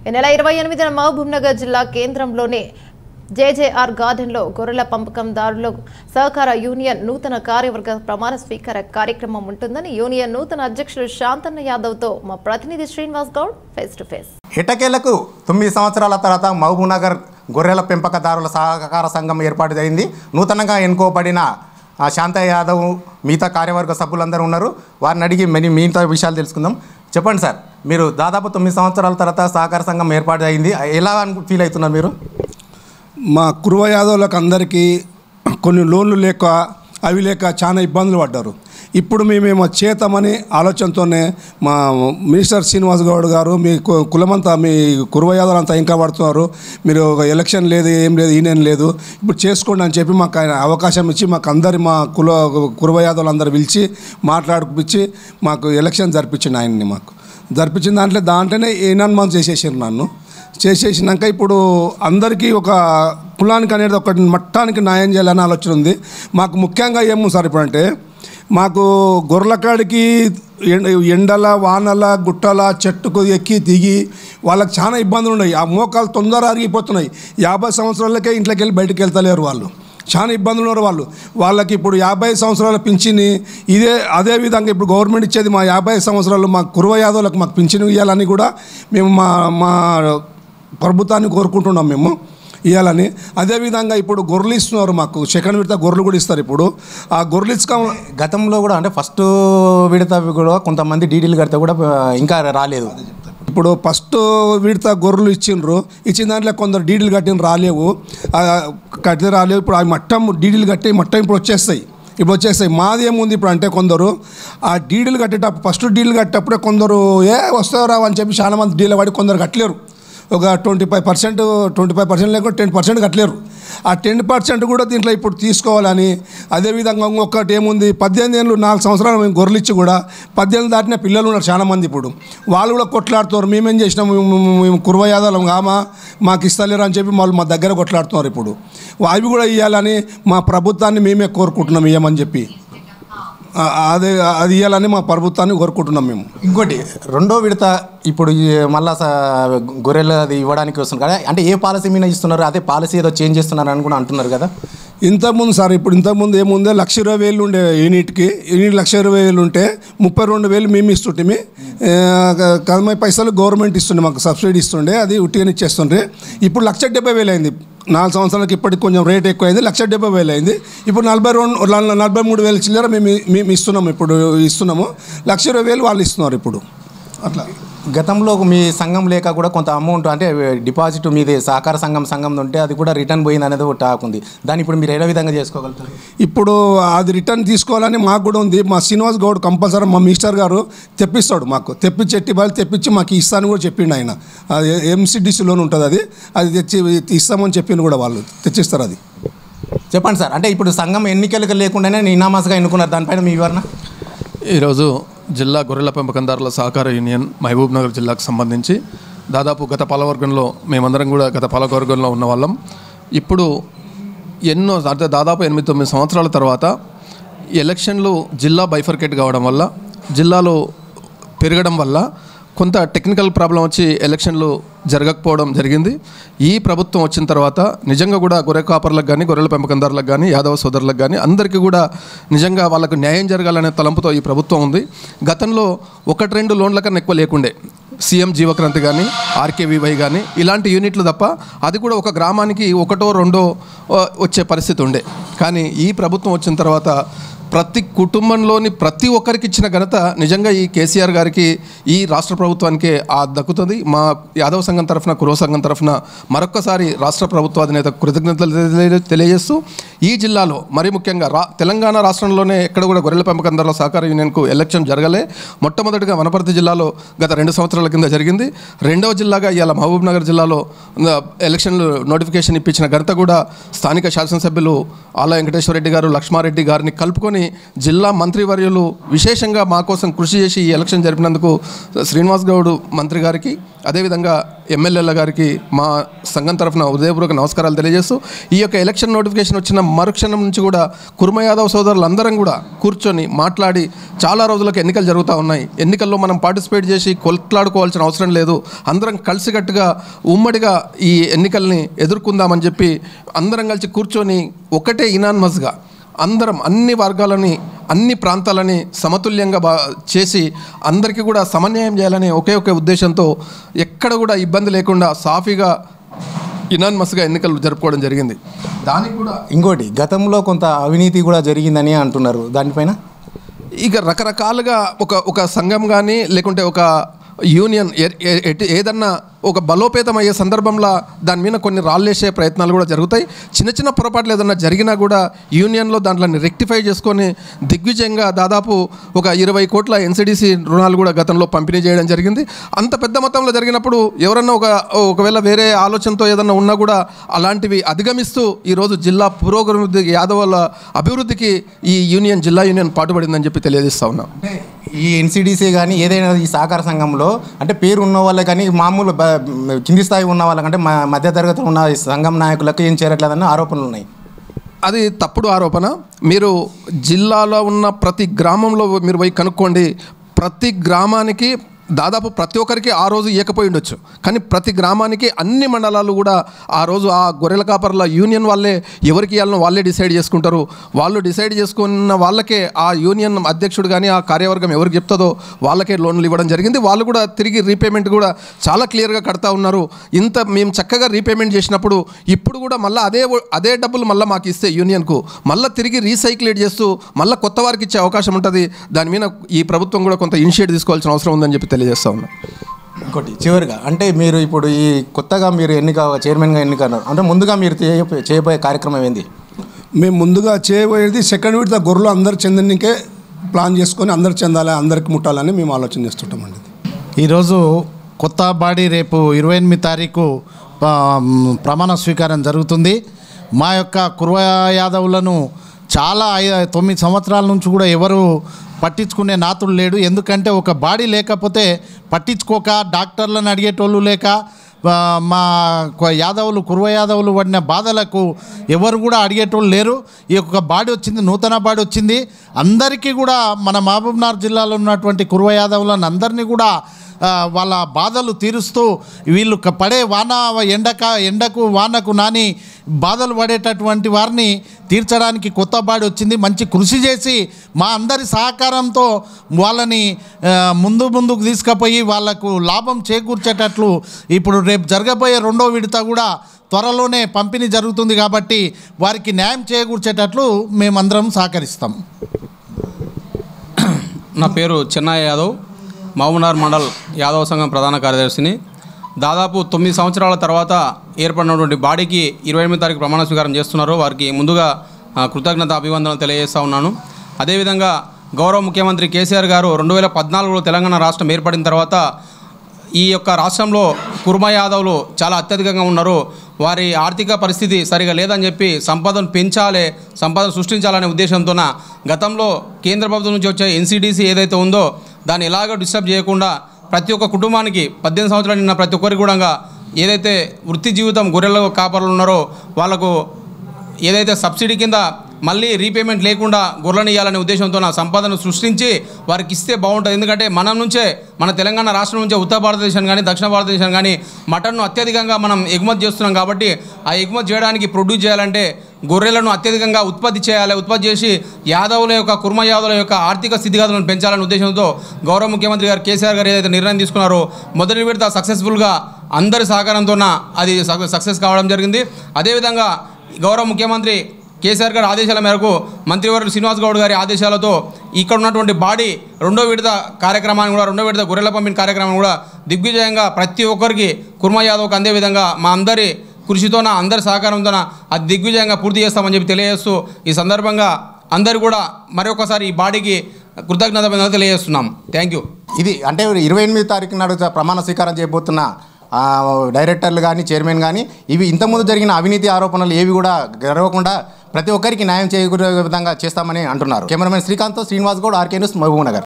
ఈ నెల ఇరవై ఎనిమిదిన మహబూబ్ నగర్ జిల్లా కేంద్రంలోని జేజేఆర్ గార్డెన్లో గొర్రెల పంపకందారుల సహకార యూనియన్ నూతన కార్యవర్గ ప్రమాణ స్వీకార కార్యక్రమం ఉంటుందని యూనియన్ నూతన అధ్యక్షుడు శాంతన్న యాదవ్తో మా ప్రతినిధి Srinivas Goud face to face ఎటకేలకు తొమ్మిది సంవత్సరాల తర్వాత మహబూబ్నగర్ గొర్రెల పెంపకదారుల సహకార సంఘం ఏర్పాటు అయింది నూతనంగా ఎన్నుకోబడిన ఆ, శాంత యాదవ్ మిగతా కార్యవర్గ సభ్యులందరూ ఉన్నారు వారిని అడిగి మరి మిగతా విషయాలు తెలుసుకుందాం చెప్పండి సార్ మీరు దాదాపు తొమ్మిది సంవత్సరాల తర్వాత సహకార సంఘం ఏర్పాటు అయింది ఎలా అను ఫీల్ అవుతున్నారు మీరు మా కురువ యాదవులకు అందరికీ కొన్ని లోన్లు లేక అవి లేక చాలా ఇబ్బందులు పడ్డారు ఇప్పుడు మేమేమో చేతమని ఆలోచనతోనే మా మినిస్టర్ శ్రీనివాస్ గౌడ్ గారు మీ కు- కులమంతా మీ కురువ యాదవులు అంతా ఇంకా పడుతున్నారు మీరు ఒక ఎలక్షన్ లేదు ఏం లేదు ఈయన లేదు ఇప్పుడు చేసుకోండి అని చెప్పి మాకు ఆయన అవకాశం ఇచ్చి మాకు అందరి మా కుల కురువ యాదవులు అందరు పిలిచి మాట్లాడిపించి మాకు ఎలక్షన్ జరిపించింది ఆయన్ని మాకు జరిపించిన దాంట్లో దాంట్లోనే ఏనాన్ చేసేసారు నన్ను చేసేసినాక ఇప్పుడు అందరికీ ఒక కులానికి అనేది ఒక మట్టానికి న్యాయం చేయాలని ఆలోచన ఉంది మాకు ముఖ్యంగా ఏమో సార్ ఇప్పుడు అంటే మాకు గొర్రెల కాడికి ఎండ ఎండల వానల గుట్టల చెట్టుకు ఎక్కి దిగి వాళ్ళకి చాలా ఇబ్బందులు ఉన్నాయి ఆ మోకాలు తొందర అరిగిపోతున్నాయి యాభై సంవత్సరాలకే ఇంట్లోకి వెళ్ళి బయటకు వెళ్తలేరు వాళ్ళు చాలా ఇబ్బందులు ఉన్నారు వాళ్ళు వాళ్ళకి ఇప్పుడు యాభై సంవత్సరాల పింఛని ఇదే అదే విధంగా ఇప్పుడు గవర్నమెంట్ ఇచ్చేది మా యాభై సంవత్సరాలు మా కురువ యాదవులకు మాకు పింఛను ఇవ్వాలని కూడా మేము మా మా ప్రభుత్వాన్ని కోరుకుంటున్నాం మేము ఇవ్వాలని అదేవిధంగా ఇప్పుడు గొర్రెలు ఇస్తున్నారు మాకు సెకండ్ విడత గొర్రెలు కూడా ఇస్తారు ఇప్పుడు ఆ గొర్రెలు ఇచ్చుక గతంలో కూడా అంటే ఫస్ట్ విడత కూడా కొంతమంది డీడీలు కడితే కూడా ఆ, ఇంకా రాలేదు ఇప్పుడు ఫస్ట్ విడత గొర్రెలు ఇచ్చిండ్రు ఇచ్చిన దాంట్లో కొందరు డీడీలు కట్టిన రాలేవు ఆ, కట్టిన రాలేవు ఇప్పుడు అవి మట్టం డీడీలు కట్టి మట్టం ఇప్పుడు వచ్చేస్తాయి ఇప్పుడు వచ్చేస్తాయి మాది ఏముంది ఇప్పుడు అంటే కొందరు ఆ డీడీలు కట్టేటప్పుడు ఫస్ట్ డీడీలు కట్టేటప్పుడే కొందరు ఏ వస్తావు రావు అని చెప్పి చాలా మంది డీల్ పడి కొందరు కట్టలేరు ఒక twenty five percent twenty five percent లేకుండా టెన్ పర్సెంట్ కట్టలేరు ఆ టెన్ పర్సెంట్ కూడా దీంట్లో ఇప్పుడు తీసుకోవాలని అదేవిధంగా ఇంకొకటి ఏముంది పద్దెనిమిది ఏళ్ళు నాలుగు సంవత్సరాలు మేము గొర్రెలు ఇచ్చి కూడా పద్దెనిమిది దాటిన పిల్లలు ఉన్నారు చాలా మంది ఇప్పుడు వాళ్ళు కూడా కొట్లాడుతున్నారు మేమేం చేసినాం మేము- మేము- మేము కుర్వ యాదవులం కామా మాకు ఇస్తలేరు అని చెప్పి వాళ్ళు మా దగ్గర కొట్లాడుతున్నారు ఇప్పుడు అవి కూడా ఇవ్వాలని మా ప్రభుత్వాన్ని మేమే కోరుకుంటున్నాం ఇవ్వమని చెప్పి ఆ, అదే అది ఇవ్వాలని మా ప్రభుత్వాన్ని కోరుకుంటున్నాం మేము ఇంకోటి రెండో విడత ఇప్పుడు ఈ మళ్ళా స- గొర్రెలు అది ఇవ్వడానికి వస్తుంది కదా అంటే ఏ పాలసీ మీద ఇస్తున్నారు అదే పాలసీ ఏదో చేంజ్ చేస్తున్నారు అని కూడా అంటున్నారు కదా ఇంతకుముందు సార్ ఇప్పుడు ఇంతకుముందు ఏముందే లక్ష ఇరవై వేలు ఉండే యూనిట్కి యూనిట్ లక్ష ఇరవై వేలు ఉంటే ముప్పై రెండు వేలు మేము ఇస్తుంటే కదమై పైసలు గవర్నమెంట్ ఇస్తుండే మాకు సబ్సిడీ ఇస్తుండే అది ఉట్టిగానే ఇచ్చేస్తుండే ఇప్పుడు లక్ష డెబ్బై వేలు అయింది నాలుగు సంవత్సరాలకి ఇప్పటికి కొంచెం రేట్ ఎక్కువైంది లక్ష డెబ్బై వేలు అయింది ఇప్పుడు నలభై రెండు నల- నలభై మూడు వేలు చిల్లర మేము మేము ఇస్తున్నాము ఇప్పుడు ఇస్తున్నాము లక్ష ఇరవై వేలు వాళ్ళు ఇస్తున్నారు ఇప్పుడు అట్లా గతంలో మీ సంఘం లేక కూడా కొంత అమౌంట్ అంటే డిపాజిట్ మీది సహకార సంఘం సంఘం ఉంటే అది కూడా రిటర్న్ పోయింది అనేది ఒక టాక్ ఉంది దాన్ని ఇప్పుడు మీరు ఏ విధంగా చేసుకోగలుగుతారు ఇప్పుడు అది రిటర్న్ తీసుకోవాలని మాకు కూడా ఉంది మా శ్రీనివాస్ గౌడ్ కంపల్సరీ మా మినిస్టర్ గారు తెప్పిస్తాడు మాకు తెప్పించి ఎట్టి వాళ్ళు తెప్పించి మాకు ఇస్తాను కూడా చెప్పిండు ఆయన అది ఎంసీడీసీలోనే ఉంటుంది అది అది తెచ్చి ఇస్తామని చెప్పిండు కూడా వాళ్ళు తెచ్చిస్తారు అది చెప్పండి సార్ అంటే ఇప్పుడు సంఘం ఎన్నికలకు లేకుండానే నినామాసగా ఎన్నుకున్నారు దానిపైన మీ వివరణ ఈరోజు జిల్లా గొర్రెల పెంపకందారుల సహకార యూనియన్ మహబూబ్ నగర్ జిల్లాకు సంబంధించి దాదాపు గత పాలవర్గంలో మేమందరం కూడా గత పాలకవర్గంలో ఉన్న వాళ్ళం ఇప్పుడు ఎన్నో అంటే దాదాపు ఎనిమిది తొమ్మిది సంవత్సరాల తర్వాత ఎలక్షన్లు జిల్లా బైఫర్కేట్ కావడం వల్ల జిల్లాలో పెరగడం వల్ల కొంత టెక్నికల్ ప్రాబ్లం వచ్చి ఎలక్షన్లు జరగకపోవడం జరిగింది ఈ ప్రభుత్వం వచ్చిన తర్వాత నిజంగా కూడా గొర్రె కాపర్లకు కానీ గొర్రెల పెంపకందారులకు కానీ యాదవ సోదరులకు కానీ అందరికీ కూడా నిజంగా వాళ్ళకు న్యాయం జరగాలనే తలంపుతో ఈ ప్రభుత్వం ఉంది గతంలో ఒకటి రెండు లోన్ల కన్నా ఎక్కువ లేకుండే సీఎం జీవక్రాంతి కానీ ఆర్కేవీవై కానీ ఇలాంటి యూనిట్లు తప్ప అది కూడా ఒక గ్రామానికి ఒకటో రెండో ఆ, వచ్చే పరిస్థితి ఉండే కానీ ఈ ప్రభుత్వం వచ్చిన తర్వాత ప్రతి కుటుంబంలోని ప్రతి ఒక్కరికి ఇచ్చిన ఘనత నిజంగా ఈ కేసీఆర్ గారికి ఈ రాష్ట్ర ప్రభుత్వానికే ఆ దక్కుతుంది మా యాదవ సంఘం తరఫున కురవ సంఘం తరఫున మరొక్కసారి రాష్ట్ర ప్రభుత్వ అధినేత కృతజ్ఞతలు తెలియ- తెలియజేస్తూ ఈ జిల్లాలో మరీ ముఖ్యంగా రా తెలంగాణ రాష్ట్రంలోనే ఎక్కడ కూడా గొర్రెల పెంపకందారుల సహకార యూనియన్కు ఎలక్షన్ జరగలే మొట్టమొదటిగా వనపర్తి జిల్లాలో గత రెండు సంవత్సరాల కింద జరిగింది రెండవ జిల్లాగా ఇవాళ మహబూబ్ నగర్ జిల్లాలో ఆ, ఎలక్షన్లు నోటిఫికేషన్ ఇప్పించిన ఘనత కూడా స్థానిక శాసనసభ్యులు ఆల వెంకటేశ్వర రెడ్డి గారు లక్ష్మారెడ్డి గారిని కలుపుకొని అందులోని జిల్లా మంత్రివర్యులు విశేషంగా మా కోసం కృషి చేసి ఈ ఎలక్షన్ జరిపినందుకు శ్రీనివాస్ గౌడ్ మంత్రి గారికి అదేవిధంగా ఎమ్మెల్యేల గారికి మా సంఘం తరఫున ఉదయపూర్వక నమస్కారాలు తెలియజేస్తూ ఈ యొక్క ఎలక్షన్ నోటిఫికేషన్ వచ్చిన మరుక్షణం నుంచి కూడా కుర్మ యాదవ్ సోదరులందరం కూడా కూర్చొని మాట్లాడి చాలా రోజులకు ఎన్నికలు జరుగుతూ ఉన్నాయి ఎన్నికల్లో మనం పార్టిసిపేట్ చేసి కొట్లాడుకోవాల్సిన అవసరం లేదు అందరం కలిసికట్టుగా ఉమ్మడిగా ఈ ఎన్నికల్ని ఎదుర్కొందామని చెప్పి అందరం కలిసి కూర్చొని ఒకటే ఇనాన్మస్గా అందరం అన్ని వర్గాలని అన్ని ప్రాంతాలని సమతుల్యంగా బా చేసి అందరికీ కూడా సమన్వయం చేయాలనే ఒకే ఒకే ఉద్దేశంతో ఎక్కడ కూడా ఇబ్బంది లేకుండా సాఫీగా ఇనాన్మస్గా ఎన్నికలు జరుపుకోవడం జరిగింది దానికి కూడా ఇంకోటి గతంలో కొంత అవినీతి కూడా జరిగిందని అంటున్నారు దానిపైన ఇక రకరకాలుగా ఒక ఒక సంఘం కానీ లేకుంటే ఒక యూనియన్ ఏ- ఏ- ఎటు- ఏదన్నా ఒక బలోపేతం అయ్యే సందర్భంలో దాని మీద కొన్ని రాళ్ళేసే ప్రయత్నాలు కూడా జరుగుతాయి చిన్న చిన్న పొరపాట్లు ఏదన్నా జరిగినా కూడా యూనియన్లో దాంట్లో రెక్టిఫై చేసుకొని దిగ్విజయంగా దాదాపు ఒక ఇరవై కోట్ల ఎన్సిడిసి రుణాలు కూడా గతంలో పంపిణీ చేయడం జరిగింది అంత పెద్ద మొత్తంలో జరిగినప్పుడు ఎవరన్నా ఒక ఒకవేళ వేరే ఆలోచనతో ఏదన్నా ఉన్నా కూడా అలాంటివి అధిగమిస్తూ ఈరోజు జిల్లా పురోగతి యాదవుల అభివృద్ధికి ఈ యూనియన్ జిల్లా యూనియన్ పాటుపడిందని చెప్పి తెలియజేస్తా ఉన్నాం అంటే ఈ ఎన్సిడిసి కానీ ఏదైనా ఈ సహకార సంఘంలో అంటే పేరు ఉన్న వాళ్ళే కానీ మామూలు బ- కింది స్థాయి ఉన్న వాళ్ళకంటే మా మధ్యతరగతి ఉన్న ఈ సంఘం నాయకులకు ఏం చేరట్లేదని ఆరోపణలు ఉన్నాయి అది తప్పుడు ఆరోపణ మీరు జిల్లాలో ఉన్న ప్రతి గ్రామంలో మీరు పోయి కనుక్కోండి ప్రతి గ్రామానికి దాదాపు ప్రతి ఒక్కరికి ఆ రోజు ఇవ్వకపోయి ఉండొచ్చు కానీ ప్రతి గ్రామానికి అన్ని మండలాలు కూడా ఆ రోజు ఆ గొర్రెల కాపర్ల యూనియన్ వాళ్ళే ఎవరికి ఇవ్వాలనో వాళ్ళే డిసైడ్ చేసుకుంటారు వాళ్ళు డిసైడ్ చేసుకున్న వాళ్ళకే ఆ యూనియన్ అధ్యక్షుడు కానీ ఆ కార్యవర్గం ఎవరికి చెప్తుందో వాళ్ళకే లోన్లు ఇవ్వడం జరిగింది వాళ్ళు కూడా తిరిగి రీపేమెంట్ కూడా చాలా క్లియర్గా కడతా ఉన్నారు ఇంత మేము చక్కగా రీపేమెంట్ చేసినప్పుడు ఇప్పుడు కూడా మళ్ళీ అదే అదే డబ్బులు మళ్ళీ మాకు ఇస్తే యూనియన్కు మళ్ళీ తిరిగి రీసైక్లేట్ చేస్తూ మళ్ళీ కొత్త వారికి ఇచ్చే అవకాశం ఉంటుంది దాని మీద ఈ ప్రభుత్వం కూడా కొంత ఇనిషియేట్ తీసుకోవాల్సిన అవసరం ఉందని చెప్పి తెలియజేస్తా ఉన్నాం ఇంకోటి చివరిగా అంటే మీరు ఇప్పుడు ఈ కొత్తగా మీరు ఎన్నిక చైర్మన్గా ఎన్నికన్నారు అంటే ముందుగా మీరు చేయ- చేయబోయే కార్యక్రమం ఏంది మేము ముందుగా చేయబోయేది సెకండ్ విడత గొర్రెలు అందరు చెందనికే ప్లాన్ చేసుకొని అందరు చెందాలి అందరికి ముట్టాలని మేము ఆలోచన చేస్తుంటామండి ఈరోజు కొత్త బాడీ రేపు ఇరవై ఎనిమిది తారీఖు ఆ, మ్, ప్రమాణ స్వీకారం జరుగుతుంది మా యొక్క కుర్వ యాదవులను చాలా ఐ- తొమ్మిది సంవత్సరాల నుంచి కూడా ఎవరు పట్టించుకునే నాతుడు లేడు ఎందుకంటే ఒక బాడీ లేకపోతే పట్టించుకోక డాక్టర్లను అడిగేటోళ్ళు లేక ఆ, మా కొ- యాదవులు కుర్వ యాదవులు పడిన బాధలకు ఎవరు కూడా అడిగేటోళ్ళు లేరు ఈ యొక్క బాడీ వచ్చింది నూతన బాడీ వచ్చింది అందరికీ కూడా మన మహబూబ్నగర్ జిల్లాలో ఉన్నటువంటి కుర్వ యాదవులను అందరినీ కూడా ఆ, వాళ్ళ బాధలు తీరుస్తూ వీళ్ళు క- పడే వాన ఎండక ఎండకు వానకు నాని బాధలు పడేటటువంటి వారిని తీర్చడానికి కొత్త బాడీ వచ్చింది మంచి కృషి చేసి మా అందరి సహకారంతో వాళ్ళని ఆ, ముందు ముందుకు తీసుకుపోయి వాళ్ళకు లాభం చేకూర్చేటట్లు ఇప్పుడు రేపు జరగబోయే రెండో విడత కూడా త్వరలోనే పంపిణీ జరుగుతుంది కాబట్టి వారికి న్యాయం చేకూర్చేటట్లు మేమందరం సహకరిస్తాం నా పేరు చెన్నయ్య యాదవ్ మహబూబ్నగర్ మండల్ యాదవ సంఘం ప్రధాన కార్యదర్శిని దాదాపు తొమ్మిది సంవత్సరాల తర్వాత ఏర్పడినటువంటి బాడీకి ఇరవై ఎనిమిది తారీఖు ప్రమాణ స్వీకారం చేస్తున్నారు వారికి ముందుగా ఆ, కృతజ్ఞత అభివందనలు తెలియజేస్తా ఉన్నాను అదేవిధంగా గౌరవ ముఖ్యమంత్రి కేసీఆర్ గారు రెండు వేల పద్నాలుగులో తెలంగాణ రాష్ట్రం ఏర్పడిన తర్వాత ఈ యొక్క రాష్ట్రంలో కుర్మ యాదవులు చాలా అత్యధికంగా ఉన్నారు వారి ఆర్థిక పరిస్థితి సరిగా లేదని చెప్పి సంపదను పెంచాలి సంపదను సృష్టించాలనే ఉద్దేశంతోన గతంలో కేంద్ర ప్రభుత్వం నుంచి వచ్చే ఎన్సీడీసీ ఏదైతే ఉందో దాన్ని ఎలాగో డిస్టర్బ్ చేయకుండా ప్రతి ఒక్క కుటుంబానికి పద్దెనిమిది సంవత్సరాలు నిన్న ప్రతి ఒక్కరికి కూడా ఏదైతే వృత్తి జీవితం గొర్రెల కాపర్లు ఉన్నారో వాళ్ళకు ఏదైతే సబ్సిడీ కింద మళ్ళీ రీపేమెంట్ లేకుండా గొర్రెలను ఇవ్వాలనే ఉద్దేశంతో నా సంపదను సృష్టించి వారికి ఇస్తే బాగుంటుంది ఎందుకంటే మనం నుంచే మన తెలంగాణ రాష్ట్రం నుంచే ఉత్తర భారతదేశం కానీ దక్షిణ భారతదేశం కానీ మటన్ను అత్యధికంగా మనం ఎగుమతి చేస్తున్నాం కాబట్టి ఆ ఎగుమతి చేయడానికి ప్రొడ్యూస్ చేయాలంటే గొర్రెలను అత్యధికంగా ఉత్పత్తి చేయాలి ఉత్పత్తి చేసి యాదవుల యొక్క కుర్మ యాదవుల యొక్క ఆర్థిక స్థితిగతులను పెంచాలనే ఉద్దేశంతో గౌరవ ముఖ్యమంత్రి గారు కేసీఆర్ గారు ఏదైతే నిర్ణయం తీసుకున్నారో మొదటి విడత సక్సెస్ఫుల్గా అందరి సహకారంతోన అది సక్సెస్ కావడం జరిగింది అదేవిధంగా గౌరవ ముఖ్యమంత్రి కేసీఆర్ గారి ఆదేశాల మేరకు మంత్రివర్యులు శ్రీనివాస్ గౌడ్ గారి ఆదేశాలతో ఇక్కడ ఉన్నటువంటి బాడీ రెండో విడత కార్యక్రమాన్ని కూడా రెండో విడత గొర్రెల పంపిణీ కార్యక్రమం కూడా దిగ్విజయంగా ప్రతి ఒక్కరికి కుర్మ యాదవ్కి అందే విధంగా మా అందరి కృషితోన అందరి సహకారంతోన అది దిగ్విజయంగా పూర్తి చేస్తామని చెప్పి తెలియజేస్తూ ఈ సందర్భంగా అందరు కూడా మరొకసారి ఈ బాడీకి కృతజ్ఞత తెలియజేస్తున్నాం థ్యాంక్ యూ ఇది అంటే ఇరవై ఎనిమిది తారీఖు నాడు జ- ప్రమాణ స్వీకారం చేయబోతున్న ఆ, డైరెక్టర్లు కానీ చైర్మన్ కానీ ఇవి ఇంతకుముందు జరిగిన అవినీతి ఆరోపణలు ఏవి కూడా గెలవకుండా ప్రతి ఒక్కరికి న్యాయం చేయకూడే విధంగా చేస్తామని అంటున్నారు cameraman Srikanth Srinivas Goud RK news Mahabub Nagar